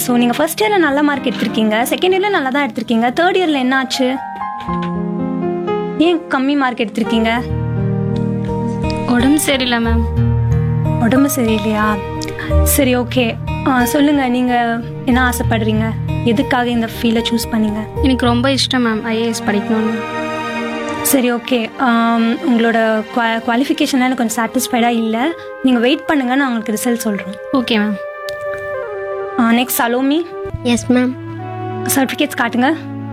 so நீங்கள் first இயரில் நல்ல மார்க் எடுத்திருக்கீங்க செகண்ட் இயரில் நல்லா தான் எடுத்திருக்கீங்க தேர்ட் இயரில் என்ன ஆச்சு ஏன் கம்மி மார்க் எடுத்திருக்கீங்க உடம்பு சரியில்லை மேம் உடம்பு சரியில்லையா சரி ஓகே சொல்லுங்கள் நீங்கள் என்ன ஆசைப்படுறீங்க எதுக்காக இந்த ஃபீல்டை சூஸ் பண்ணீங்க எனக்கு ரொம்ப இஷ்டம் மேம் ஐஏஎஸ் படிக்கணும்னு சரி ஓகே உங்களோட குவா குவாலிஃபிகேஷன்லாம் எனக்கு கொஞ்சம் சாட்டிஸ்ஃபைடாக இல்லை நீங்கள் வெயிட் பண்ணுங்கள் நான் உங்களுக்கு ரிசல்ட் சொல்கிறேன் okay ma'am next Salomi yes ma'am certificates காட்டுங்க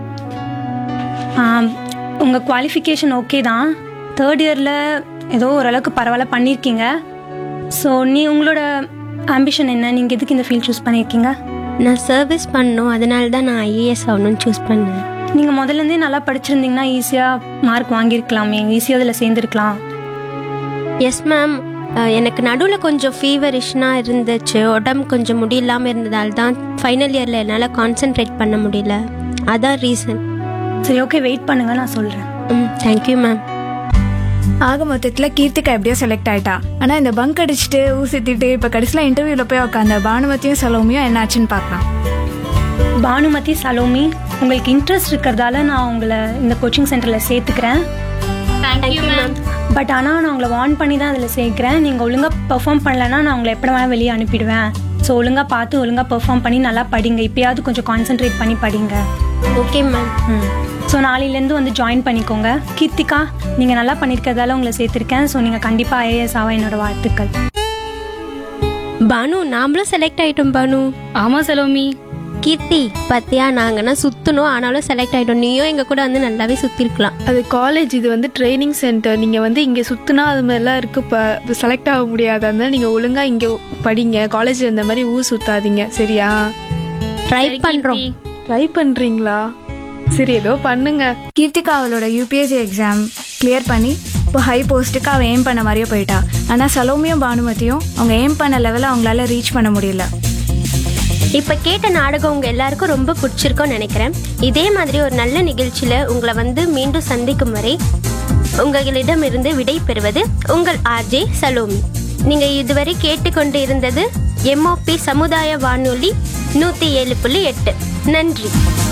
உங்கள் குவாலிஃபிகேஷன் ஓகே தான் தேர்ட் இயரில் ஏதோ ஓரளவுக்கு பரவாயில்ல பண்ணியிருக்கீங்க ஸோ நீ உங்களோட ஆம்பிஷன் என்ன நீங்கள் எதுக்கு இந்த ஃபீல்ட் சூஸ் பண்ணியிருக்கீங்க நான் சர்வீஸ் பண்ணணும் அதனால தான் நான் ஐஏஎஸ் ஆகணும்னு சூஸ் பண்ணேன் நீங்கள் முதல்லேருந்தே நல்லா படிச்சிருந்தீங்கன்னா ஈஸியாக மார்க் வாங்கியிருக்கலாமே ஈஸியாக அதில் சேர்ந்துருக்கலாம் எஸ் மேம் எனக்கு நடுவில் கொஞ்சம் ஃபீவரிஷ்னாக இருந்துச்சு உடம்பு கொஞ்சம் முடியலாமல் இருந்ததால் தான் ஃபைனல் இயரில் என்னால் கான்சென்ட்ரேட் பண்ண முடியல அதான் ரீசன் சரி ஓகே வெயிட் பண்ணுங்க நான் சொல்கிறேன் ம் தேங்க்யூ மேம் ஆக மொத்தத்தில் கீர்த்திகா எப்படியோ செலக்ட் ஆயிட்டா ஆனால் இந்த பங்க் அடிச்சுட்டு ஊசித்திட்டு இப்போ கடைசியில் இன்டர்வியூவில் போய் உட்காந்த பானுமதியும் சலோமியும் என்னாச்சுன்னு பார்க்கலாம் பானுமதி சலோமி உங்களுக்கு இன்ட்ரெஸ்ட் இருக்கிறதால நான் உங்களை இந்த கோச்சிங் சென்டரில் சேர்த்துக்கிறேன் தேங்க்யூ மேம் பட் ஆனால் நான் உங்களை வார்ன் பண்ணி தான் அதில் சேர்க்குறேன் நீங்கள் ஒழுங்காக பெர்ஃபார்ம் பண்ணலன்னா நான் உங்களை எப்படி வேணால் வெளியே அனுப்பிடுவேன் ஸோ ஒழுங்காக பார்த்து ஒழுங்காக பெர்ஃபார்ம் பண்ணி நல்லா படிங்க இப்பயாவது கொஞ்சம் கான்சென்ட்ரேட் பண்ணி படிங்க ஓகே மேம் ம் ஸோ நாளையிலேருந்து வந்து ஜாயின் பண்ணிக்கோங்க கீர்த்திகா நீங்கள் நல்லா பண்ணியிருக்கிறதால உங்களை சேர்த்துருக்கேன் ஸோ நீங்கள் கண்டிப்பாக ஐஏஎஸ் ஆக என்னோட வாழ்த்துக்கள் பானு நாமளும் செலக்ட் ஆயிட்டோம் பானு ஆமாம் சலோமி கீர்த்தி பத்தியா நாங்கன்னா சுற்றணும் ஆனாலும் செலக்ட் ஆயிட்டோம் நீயும் எங்கள் கூட வந்து நல்லாவே சுற்றிருக்கலாம் அது காலேஜ் இது வந்து ட்ரைனிங் சென்டர் நீங்கள் வந்து இங்கே சுற்றினா அது மாதிரிலாம் இருக்கு இப்போ செலக்ட் ஆக முடியாது அதனால நீங்கள் ஒழுங்காக இங்கே படிங்க காலேஜில் இந்த மாதிரி ஊர் சுத்தாதீங்க சரியா ட்ரை பண்ணுறோம் ட்ரை பண்ணுறீங்களா சரி ஏதோ பண்ணுங்க கீர்த்திகா அவளோட யூபிஎஸ்சி எக்ஸாம் கிளியர் பண்ணி இப்போ ஹை போஸ்ட்டுக்கு அவள் எய்ம் பண்ண மாதிரியே போயிட்டா ஆனால் சலோமியும் பானுமதியும் அவங்க எய்ம் பண்ண லெவலில் அவங்களால ரீச் பண்ண முடியல இப்போ கேட்ட நாடகம் உங்கள் எல்லாருக்கும் ரொம்ப பிடிச்சிருக்கும்னு நினைக்கிறேன் இதே மாதிரி ஒரு நல்ல நிகழ்ச்சியில் உங்களை வந்து மீண்டும் சந்திக்கும் வரை உங்களிடமிருந்து விடை பெறுவது உங்கள் ஆர்ஜே சலோமி நீங்கள் இதுவரை கேட்டுக்கொண்டு இருந்தது எம்ஓபி சமுதாய வானொலி நூற்றி ஏழு புள்ளி எட்டு நன்றி